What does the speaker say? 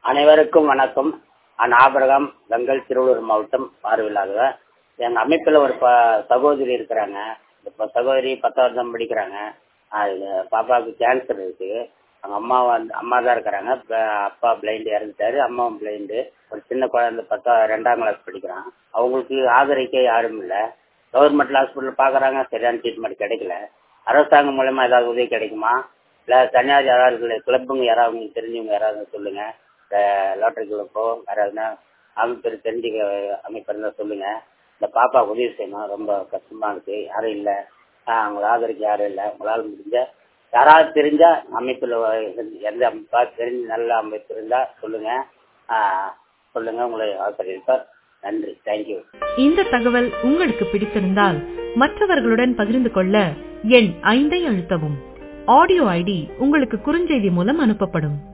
அனைவருக்கும் வணக்கம் நான் ஆபரகம் கங்கல் திருவள்ளூர் மாவட்டம் பார்வையில்லாதவர் எங்கள் அமைப்பில் ஒரு ப சகோதரி இருக்கிறாங்க இப்போ சகோதரி பத்தாவது படிக்கிறாங்க அது பாப்பாவுக்கு கேன்சர் இருக்குது அவங்க அம்மா வந்து அம்மா தான் இருக்கிறாங்க இப்போ அப்பா பிளைண்டு இறந்துட்டாரு அம்மாவும் பிளைண்டு ஒரு சின்ன குழந்தை பத்தா ரெண்டாம் கிளாஸ் படிக்கிறான் அவங்களுக்கு ஆதரிக்க யாரும் இல்லை கவர்மெண்ட் ஹாஸ்பிட்டல் பார்க்குறாங்க சரியான ட்ரீட்மெண்ட் கிடைக்கல அரசாங்கம் மூலமா ஏதாவது உதவி கிடைக்குமா இல்லை தனியார் யாராவது கிளப்புங்க யாராவது உங்களுக்கு தெரிஞ்சவங்க யாராவது சொல்லுங்க இந்த லாட்டரி கிளப்போ யாராவதுனா அமைப்பு தெரிஞ்ச அமைப்பு இருந்தால் சொல்லுங்க இந்த பாப்பா உதவி செய்யணும் ரொம்ப கஷ்டமா இருக்கு யாரும் இல்லை அவங்களை ஆதரிக்க யாரும் இல்லை உங்களால் முடிஞ்ச யாராவது தெரிஞ்சா அமைப்பில் எந்த அமைப்பா தெரிஞ்சு நல்ல அமைப்பு இருந்தா சொல்லுங்க சொல்லுங்க உங்களை ஆசிரியர் நன்றி தேங்க்யூ இந்த தகவல் உங்களுக்கு பிடித்திருந்தால் மற்றவர்களுடன் பகிர்ந்து கொள்ள எண் ஐந்தை அழுத்தவும் ஆடியோ ஐடி உங்களுக்கு குறுஞ்செய்தி மூலம் அனுப்பப்படும்